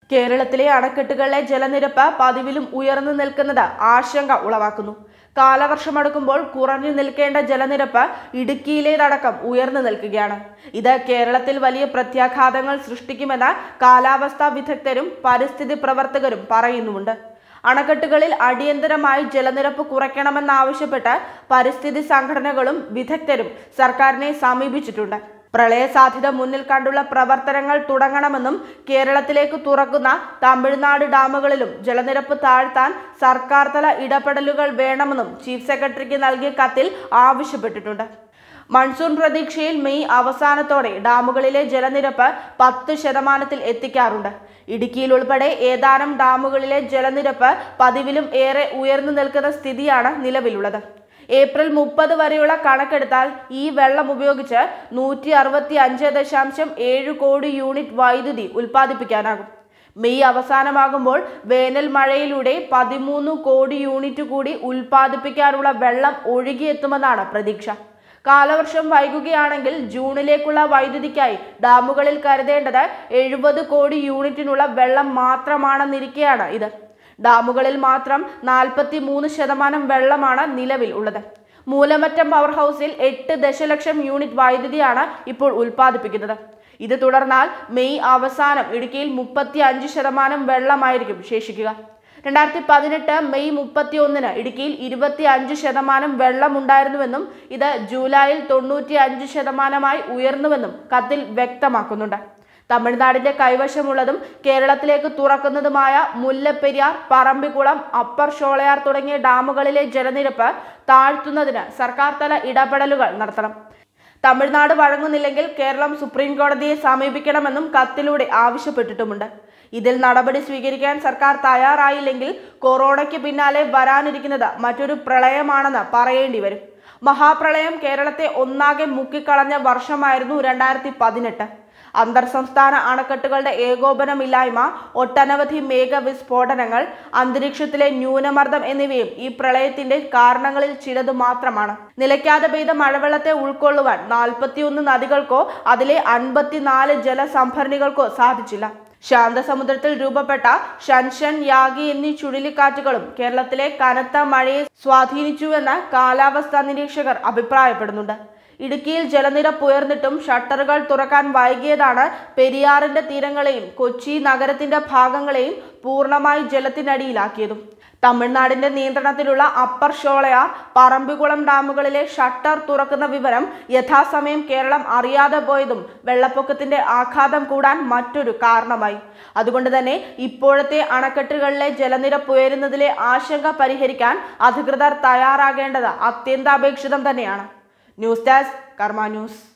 കേരളത്തിലെ അണക്കെട്ടുകളിലെ ജലനിരപ്പ് പതിവിലും ഉയർന്നു നിൽക്കുന്നത് ആശങ്ക ഉളവാക്കുന്നു കാലവർഷമടുക്കുമ്പോൾ കുറഞ്ഞു നിൽക്കേണ്ട ജലനിരപ്പ് ഇടുക്കിയിലേതടക്കം ഉയർന്നു നിൽക്കുകയാണ് ഇത് കേരളത്തിൽ വലിയ പ്രത്യാഘാതങ്ങൾ സൃഷ്ടിക്കുമെന്ന് കാലാവസ്ഥാ വിദഗ്ധരും പരിസ്ഥിതി പ്രവർത്തകരും പറയുന്നുമുണ്ട് അണക്കെട്ടുകളിൽ അടിയന്തരമായി ജലനിരപ്പ് കുറയ്ക്കണമെന്നാവശ്യപ്പെട്ട് പരിസ്ഥിതി സംഘടനകളും വിദഗ്ധരും സർക്കാരിനെ സമീപിച്ചിട്ടുണ്ട് പ്രളയ സാധ്യത മുന്നിൽ കണ്ടുള്ള പ്രവർത്തനങ്ങൾ തുടങ്ങണമെന്നും കേരളത്തിലേക്ക് തുറക്കുന്ന തമിഴ്നാട് ഡാമുകളിലും ജലനിരപ്പ് താഴ്ത്താൻ സർക്കാർ തല ഇടപെടലുകൾ വേണമെന്നും ചീഫ് സെക്രട്ടറിക്ക് നൽകിയ കത്തിൽ ആവശ്യപ്പെട്ടിട്ടുണ്ട് മൺസൂൺ പ്രതീക്ഷയിൽ മെയ് അവസാനത്തോടെ ഡാമുകളിലെ ജലനിരപ്പ് പത്ത് ശതമാനത്തിൽ എത്തിക്കാറുണ്ട് ഇടുക്കിയിൽ ഉൾപ്പെടെ ഏതാനും ഡാമുകളിലെ ജലനിരപ്പ് പതിവിലും ഏറെ ഉയർന്നു നിൽക്കുന്ന സ്ഥിതിയാണ് നിലവിലുള്ളത് ഏപ്രിൽ മുപ്പത് വരെയുള്ള കണക്കെടുത്താൽ ഈ വെള്ളം ഉപയോഗിച്ച് നൂറ്റി അറുപത്തി അഞ്ച് ദശാംശം ഏഴ് കോടി യൂണിറ്റ് വൈദ്യുതി ഉൽപ്പാദിപ്പിക്കാനാകും മെയ് അവസാനമാകുമ്പോൾ വേനൽ മഴയിലൂടെ പതിമൂന്ന് കോടി യൂണിറ്റ് കൂടി ഉൽപ്പാദിപ്പിക്കാനുള്ള വെള്ളം ഒഴുകിയെത്തുമെന്നാണ് പ്രതീക്ഷ കാലവർഷം വൈകുകയാണെങ്കിൽ ജൂണിലേക്കുള്ള വൈദ്യുതിക്കായി ഡാമുകളിൽ കരുതേണ്ടത് എഴുപത് കോടി യൂണിറ്റിനുള്ള വെള്ളം മാത്രമാണെന്നിരിക്കെയാണ് ഇത് ഡാമുകളിൽ മാത്രം നാൽപ്പത്തി മൂന്ന് ശതമാനം വെള്ളമാണ് നിലവിൽ ഉള്ളത് മൂലമറ്റം പവർ ഹൗസിൽ എട്ട് ദശലക്ഷം യൂണിറ്റ് വൈദ്യുതിയാണ് ഇപ്പോൾ ഉൽപ്പാദിപ്പിക്കുന്നത് ഇത് തുടർന്നാൽ മെയ് അവസാനം ഇടുക്കിയിൽ മുപ്പത്തി അഞ്ച് ശതമാനം വെള്ളമായിരിക്കും ശേഷിക്കുക രണ്ടായിരത്തി പതിനെട്ട് മെയ് മുപ്പത്തി ഒന്നിന് ഇടുക്കിയിൽ ഇരുപത്തി അഞ്ച് ശതമാനം വെള്ളമുണ്ടായിരുന്നുവെന്നും ഇത് ജൂലൈയിൽ തൊണ്ണൂറ്റി അഞ്ച് ശതമാനമായി ഉയർന്നുവെന്നും കത്തിൽ വ്യക്തമാക്കുന്നുണ്ട് തമിഴ്നാടിന്റെ കൈവശമുള്ളതും കേരളത്തിലേക്ക് തുറക്കുന്നതുമായ മുല്ലപ്പെരിയാർ പറമ്പിക്കുളം അപ്പർ ഷോളയാർ തുടങ്ങിയ ഡാമുകളിലെ ജലനിരപ്പ് താഴ്ത്തുന്നതിന് സർക്കാർ തല ഇടപെടലുകൾ നടത്തണം തമിഴ്നാട് വഴങ്ങുന്നില്ലെങ്കിൽ കേരളം സുപ്രീം കോടതിയെ സമീപിക്കണമെന്നും കത്തിലൂടെ ആവശ്യപ്പെട്ടിട്ടുമുണ്ട് ഇതിൽ നടപടി സ്വീകരിക്കാൻ സർക്കാർ തയ്യാറായില്ലെങ്കിൽ കൊറോണയ്ക്ക് പിന്നാലെ വരാനിരിക്കുന്നത് മറ്റൊരു പ്രളയമാണെന്ന് പറയേണ്ടി വരും മഹാപ്രളയം കേരളത്തെ ഒന്നാകെ മുക്കിക്കളഞ്ഞ വർഷമായിരുന്നു രണ്ടായിരത്തി പതിനെട്ട് അന്തർ സംസ്ഥാന അണക്കെട്ടുകളുടെ ഏകോപനമില്ലായ്മ ഒട്ടനവധി മേഘവിസ്ഫോടനങ്ങൾ അന്തരീക്ഷത്തിലെ ന്യൂനമർദ്ദം എന്നിവയും ഈ പ്രളയത്തിന്റെ കാരണങ്ങളിൽ ചിലത് മാത്രമാണ് നിലയ്ക്കാതെ പെയ്ത മഴവെള്ളത്തെ ഉൾക്കൊള്ളുവാൻ നാൽപ്പത്തിയൊന്ന് നദികൾക്കോ അതിലെ അൻപത്തിനാല് ജലസംഭരണികൾക്കോ സാധിച്ചില്ല ശാന്തസമുദ്രത്തിൽ രൂപപ്പെട്ട ഷൻഷൻ യാഗി എന്നീ ചുഴലിക്കാറ്റുകളും കേരളത്തിലെ കനത്ത മഴയെ സ്വാധീനിച്ചുവെന്ന് കാലാവസ്ഥാ നിരീക്ഷകർ അഭിപ്രായപ്പെടുന്നുണ്ട് ഇടുക്കിയിൽ ജലനിരപ്പ് ഉയർന്നിട്ടും ഷട്ടറുകൾ തുറക്കാൻ വൈകിയതാണ് പെരിയാറിന്റെ തീരങ്ങളെയും കൊച്ചി നഗരത്തിന്റെ ഭാഗങ്ങളെയും പൂർണ്ണമായി ജലത്തിനടിയിലാക്കിയതും തമിഴ്നാടിന്റെ നിയന്ത്രണത്തിലുള്ള അപ്പർ ഷോളയാർ പറമ്പിക്കുളം ഡാമുകളിലെ ഷട്ടർ തുറക്കുന്ന വിവരം യഥാസമയം കേരളം അറിയാതെ പോയതും വെള്ളപ്പൊക്കത്തിന്റെ ആഘാതം കൂടാൻ മറ്റൊരു കാരണമായി അതുകൊണ്ട് തന്നെ ഇപ്പോഴത്തെ അണക്കെട്ടുകളിലെ ജലനിരപ്പ് ഉയരുന്നതിലെ ആശങ്ക പരിഹരിക്കാൻ അധികൃതർ തയ്യാറാകേണ്ടത് അത്യന്താപേക്ഷിതം തന്നെയാണ് ന്യൂസ് ഡെസ്ക് കർമ്മ ന്യൂസ്